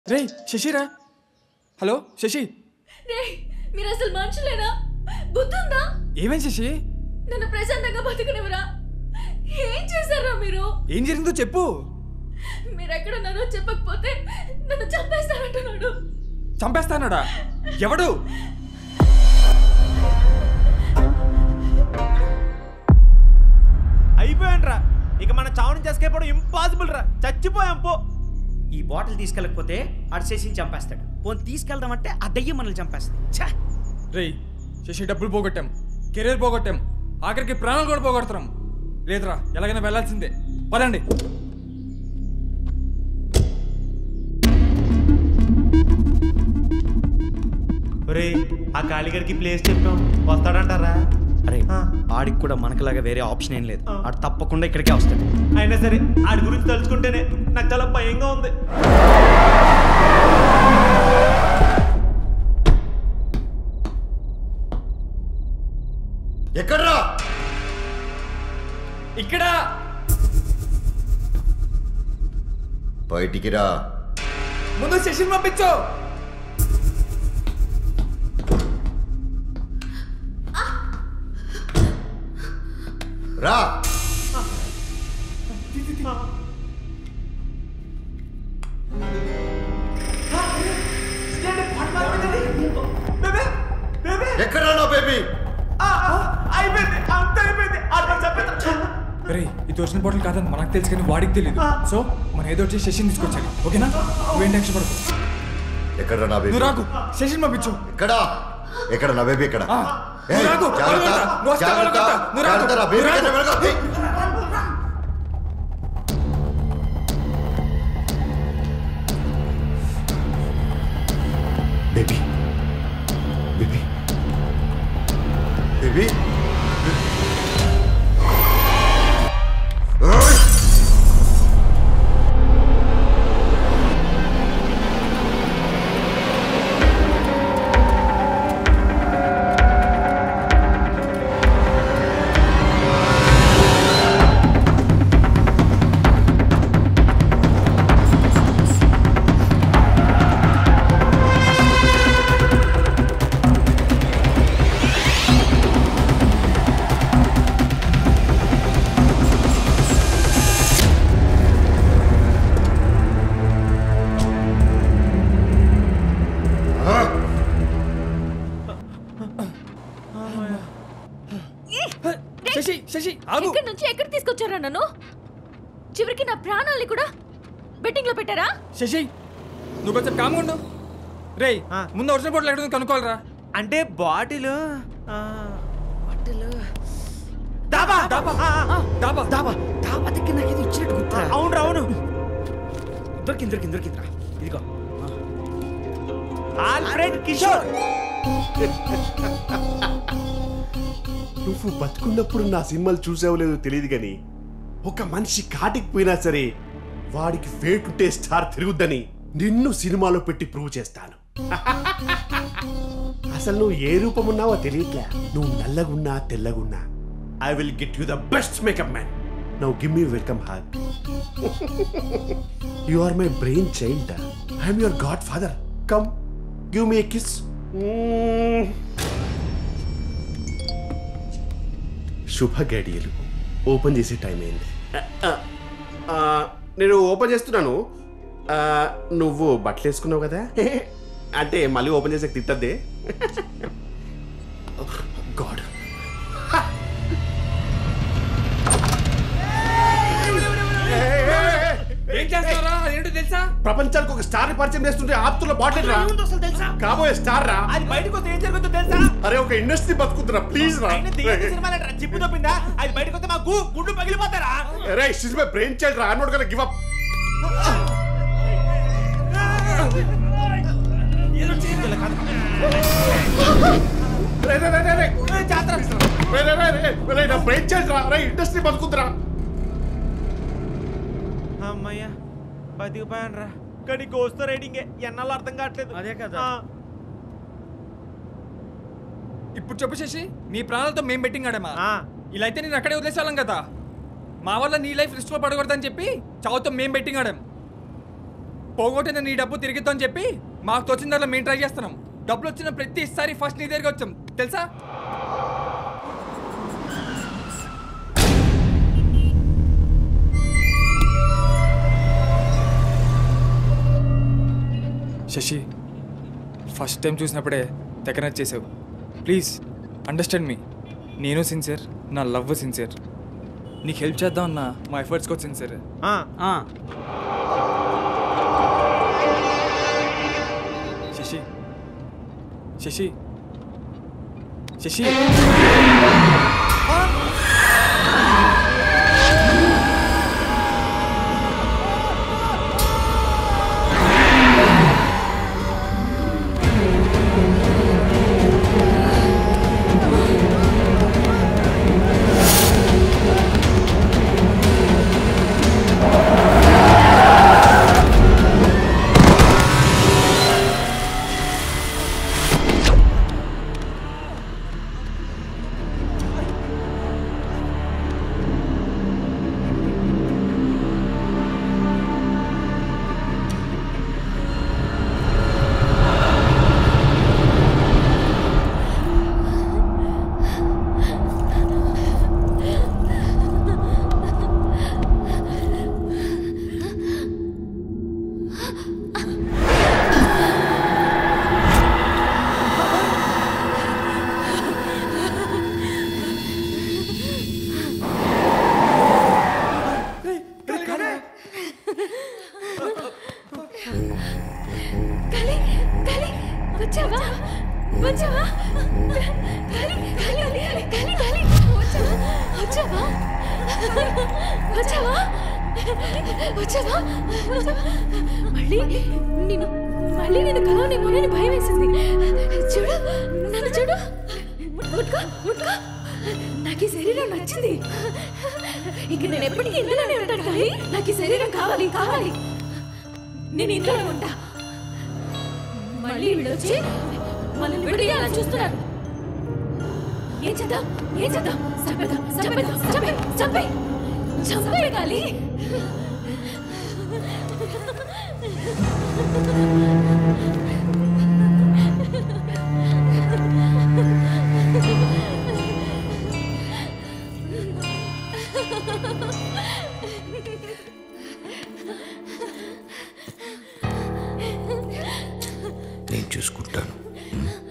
రే శశిరా hello Shashi రే మీరు అసలు మనుషులేనా బుద్ధుందా ఏమేం శశి నన్ను ప్రశాంతంగా బతుకునేవరా ఏం చేశారా మీరు ఏం జరిగిందో చెప్పు మీరు ఎక్కడున్నారో చెప్పకపోతే నన్ను చంపేస్తానంటున్నాడు చంపేస్తానడా ఎవడు అయిపోయాను ఇక మన చావు నుంచి escape అవ్వడం ఇంపాసిబుల్ రా చచ్చిపోయాం పో ఈ బాటిల్ తీసుకెళ్ళకపోతే ఆడు చేసి చంపేస్తాడు పోనీ తీసుకెళ్దామంటే ఆ దయ్యం మనల్ని చంపేస్తుంది ఛా! రే శశి డబ్బులు పోగొట్టాం కెరీర్ పోగొట్టాం ఆఖరికి ప్రాణాలు కూడా పోగొడుతున్నాం లేదురా ఎలాగైనా వెళ్ళాల్సిందే పదండి రే ఆ కాళీగడికి ప్లేస్ చెప్పాం వస్తాడంటారా అరే ఆ. ఆడికి కూడా మనకులాగా వేరే ఆప్షన్ ఏం లేదు ఆడు తప్పకుండా ఇక్కడికే వస్తాడు అయినా సరే ఆడి గురించి తలుచుకుంటేనే నాకు చాలా భయంగా ఉంది ఎక్కడ్రా ఇక్కడ బయటికి రా ముందు శశిని పంపించు రా ఎక్కడ నా బేబీ అయిపోయింది అంత అయిపోయింది ఆడు చంపేస్తాడు రే ఇది ఒరిజినల్ బాటిల్ కాదని మనకు తెలుసు కానీ వాడికి తెలియదు సో మనం ఏదో వచ్చి శశిని తీసుకొచ్చాలి ఓకేనా నువ్వేం టెన్షన్ పడకు ఎక్కడ నా బేబీ నువ్వు రాకు శశిని పంపించు ఎక్కడ ఎక్కడ నా బేబీ ఎక్కడ ఆ, ఏయ్, నువ్వు రాకు, జాగ్రత్త, వాళ్ళు కొడతా, నువ్వు వస్తే వాళ్ళు జాగ్రత్త, కొడతా, నువ్వు రాకు, జాగ్రత్త, నా బేబీ నువ్వు ఎక్కడ రాకు. వెళ్ళకు. ఏయ్. బేబీ బేబీ బేబీ ఏయ్! ఆ! శశి శశి ఆగు ఎక్కడి నుంచి ఎక్కడ తీసుకొచ్చారా నన్ను చివరికి నా ప్రాణాల్ని కూడా బెట్టింగ్ లో పెట్టారా శశి నువ్వు కొంచెం కామ్గా ఉండు రేయ్ ఆ. ముందు ఒరిజినల్ బాటిల్ ఎక్కడ ఉందో కనుక్కోవాలరా అంటే బాటిల్ బాటిల్ దాబా డాబా డాబా దాబా దాబా దగ్గర నాకు ఇది ఇచ్చినట్టు గుర్తురా అవును అవును దొరికింది దొరికింది దొరికిందిరా ఇదిగో ఆల్ఫ్రెడ్ కిషోర్ నువ్వు బతుకున్నప్పుడు నా సినిమాలు చూసావో లేదో తెలియదు కానీ ఒక మనిషి కాటికి పోయినా సరే వాడికి ఫేట్ ఉంటే స్టార్ తిరుగుద్దని నిన్ను సినిమాలో పెట్టి ప్రూవ్ చేస్తాను అసలు నువ్వు ఏ రూపం ఉన్నావో తెలియట్లే నువ్వు నల్లగున్నా తెల్లగున్నా I will get you the best makeup man now give me welcome hug you are my brain child I'm your godfather come give me a kiss శుభ గడియలు ఓపెన్ చేసే టైం అయింది ఆ, నేను ఓపెన్ చేస్తున్నాను ఆ, నువ్వు బట్టలు వేసుకున్నావు కదా అంటే మళ్ళీ ఓపెన్ చేసాక తిట్టద్దే గాడ్ ఏం చేస్తారా అదేంటో తెలుసా ప్రపంచానికి ఒక స్టార్ పరిచయం చేస్తుంటే ఆప్తుల బాటిల్ రా అసలు తెలుసా కాబోయే స్టార్ రా అది బయటకు వస్తే ఏం జరుగుతుందో తెలుసా అరే ఒక ఇండస్ట్రీ బతుకుతురా ప్లీజ్ రా ఆయన దేని సినిమాలు జిప్పు తప్పిందా అది బయటకు వస్తే మాకు గుండు పగిలిపోతారా అరే షిజ్ మై బ్రెయిన్ చైల్డ్ రా I not gonna give up రే రే రే రే రే జాతర రే రే రే రే రే నా బ్రెయిన్ చైల్డ్ రా రే ఇండస్ట్రీ బతుకుతురా అమ్మయ్యా బతికిపోయాను రా కానీ గోస్తో రైడింగే ఎన్నాళ్ళు అర్థం కావట్లేదు అదే కదా. ఆ, ఇప్పుడు చెప్పు శశి నీ ప్రాణాలతో మేం బెట్టింగ్ ఆడామా ఆ. ఇలా అయితే నేను అక్కడే వదిలేసేవాళ్ళం కదా మా వల్ల నీ లైఫ్ రిస్క్ లో పడకూడదని చెప్పి చావుతో మేం బెట్టింగ్ ఆడాం పోగొట్టిన నీ డబ్బు తిరిగిద్దాం చెప్పి మాకు తోచిన దాంట్లో మేము ట్రై చేస్తున్నాం డబ్బులు వచ్చిన ప్రతిసారి ఫస్ట్ నీ దగ్గరికి వచ్చాం తెలుసా శశి ఫస్ట్ టైం చూసినప్పుడే దగ్గర చేసావు ప్లీజ్ అండర్స్టాండ్ మీ నేను సిన్సియర్ నా లవ్ సిన్సియర్ నీకు హెల్ప్ చేద్దాం అన్న మా ఎఫర్ట్స్ కూడా సిన్సియర్ ఆ, ఆ, శశి శశి శశి కలి కలి వచ్చావా వచ్చావా కలి కలి కలి కలి కలి వచ్చావా వచ్చావా వచ్చావా వచ్చావా మళ్ళీ నేను మళ్ళీ నేను కలవనేమోనని భయం వేసింది చూడు నన్ను చూడు ముట్టుకో ముట్టుకో నాకు ఈ శరీరం నచ్చింది ఇక నేను ఎప్పటికీ ఇంట్లోనే ఉంటాను కానీ నాకు ఈ శరీరం కావాలి కావాలి నేను ఇంట్లోనే ఉంటా మళ్ళీ వీళ్ళు వచ్చి మనల్ని విడియాలని చూస్తున్నారు ఏం చేద్దాం ఏం చేద్దాం చంపేద్దాం చంపేద్దాం చంపే చంపే చంపేయాలి నేను చూసుకుంటాను